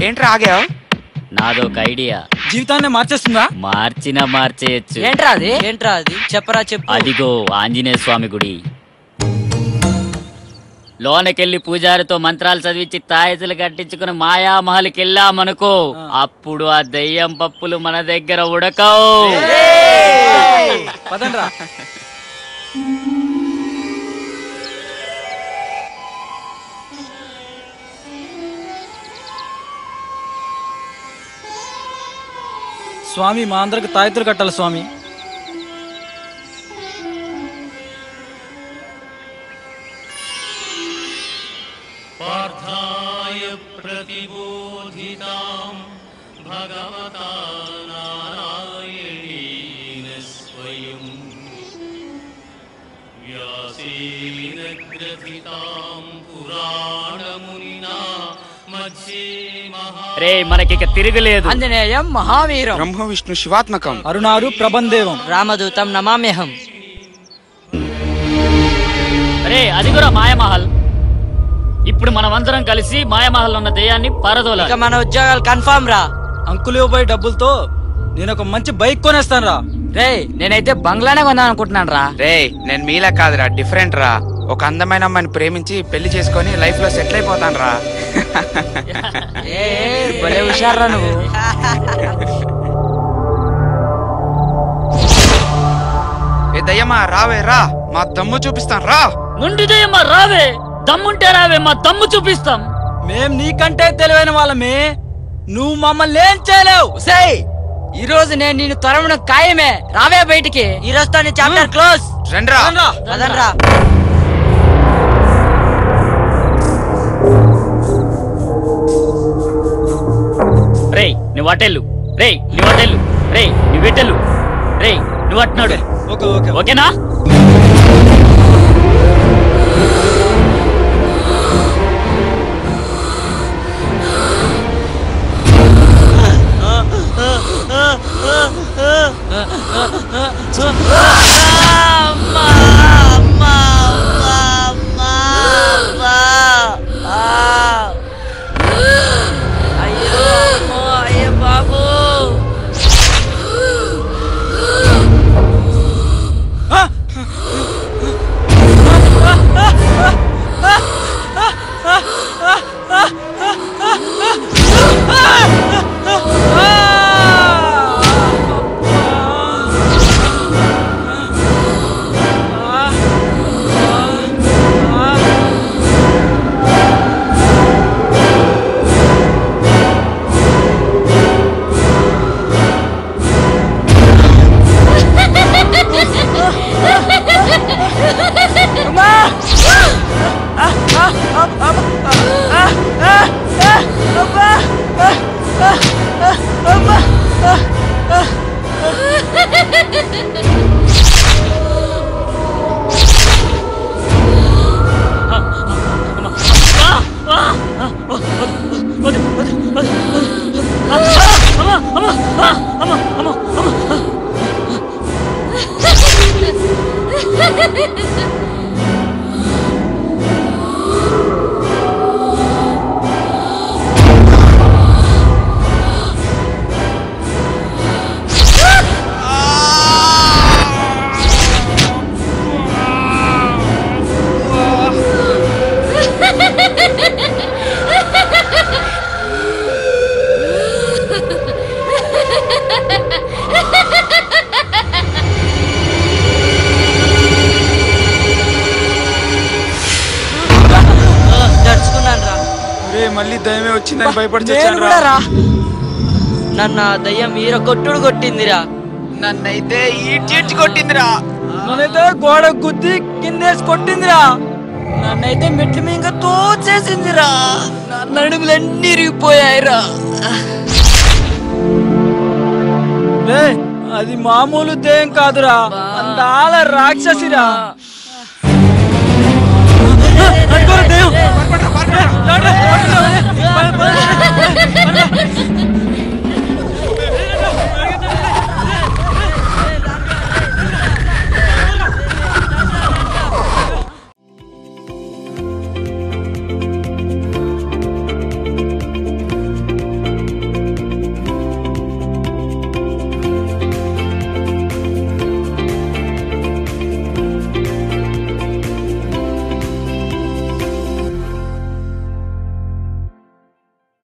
ఏంట్రా ఆగావు నాదొక ఐడియా జీవితాన్ని మార్చేస్తుందా మార్చినా మార్చేయచ్చు ఏంట్రా అది ఏంట్రా అది చెప్పరా చెప్పు అదిగో ఆంజనేయ స్వామి గుడి లోనకెళ్ళి పూజారితో మంత్రాలు చదివించి తాయెత్తులు కట్టించుకుని మాయామహల్కి వెళ్ళామనుకో అప్పుడు ఆ దెయ్యం పప్పులు మన దగ్గర ఉడకవు పదండ్రా స్వామి మా అందరికి తాయెత్తులు కట్టాలి స్వామి पार्थाय प्रतिबोधितां भगवता नारायणेन स्वयं व्यासेन ग्रथितां पुराणमुनिना मध्ये महा రే మనకిక తిరగలేదు ఆంజనేయం మహావీరం బ్రహ్మ విష్ణు శివాత్మకం అరుణారు ప్రబందేవం రామదూతం నమామ్యహం రే అదిగురా మాయమహల్ ఇప్పుడు మనమందరం కలిసి మాయమహల్ ఉన్న దెయ్యాన్ని ఇక పారదోలాలి మన ఉద్యోగాలు కన్ఫామ్ రా అంకులు ఇవ్వబోయే డబ్బులతో నేను ఒక మంచి బైక్ కొనేస్తాను రా రే నేనైతే బంగ్లానే కొందాం అనుకుంటున్నాను రా రే నేను మీలా కాదురా డిఫరెంట్ రా ఒక అందమైన అమ్మాయిని ప్రేమించి పెళ్లి చేసుకొని లైఫ్ లో సెటిల్ అయిపోతాను రా ఏ భలే హుషారా నువ్వు ఏ దయ్యమా రావే రా మా దమ్ము చూపిస్తాను రా నుండి దెయ్యమ్మా రావే దమ్ముంటే రావే మా దమ్ము చూపిస్తాం మేం నీకంటే తెలివైన వాళ్ళమే నువ్వు మమ్మల్ని ఏం చేయలేవు సై ఈ రోజు నేను నిన్ను తరమున ఖాయమే రావే బయటికి ఈ రోజుతో నీ చాప్టర్ క్లోజ్ రండ్రా పదండ్రా. పదండ్రా రే నువ్వు అటెళ్ళు రే నువ్వు అటెళ్ళు రే నువ్వు ఇటెళ్ళు రే నువ్వు అట్నాడు ఓకే ఓకే ఓకేనా అయ్యో అమ్మో అయ్యో బాబు దడుచుకున్నాను రా రే మళ్ళీ దయ్యమే వచ్చిందని భయపడి నేను చచ్చాను కూడా రా రా నన్ను ఆ దయ్యం ఈర కొట్టుడు కొట్టిందిరా నన్నైతే ఈడ్చి కొట్టిందిరా నన్నైతే గోడ గుద్ది కిందేసి కొట్టిందిరా నన్నైతే మెట్ల మీద తోచేసిందిరా నా నడుములన్నీ ఇరిగిపోయాయిరా రే అది మామూలు దేం కాదురా అందాల రాక్షసిరా అదిగోరా దెయ్యం. రే, రండి,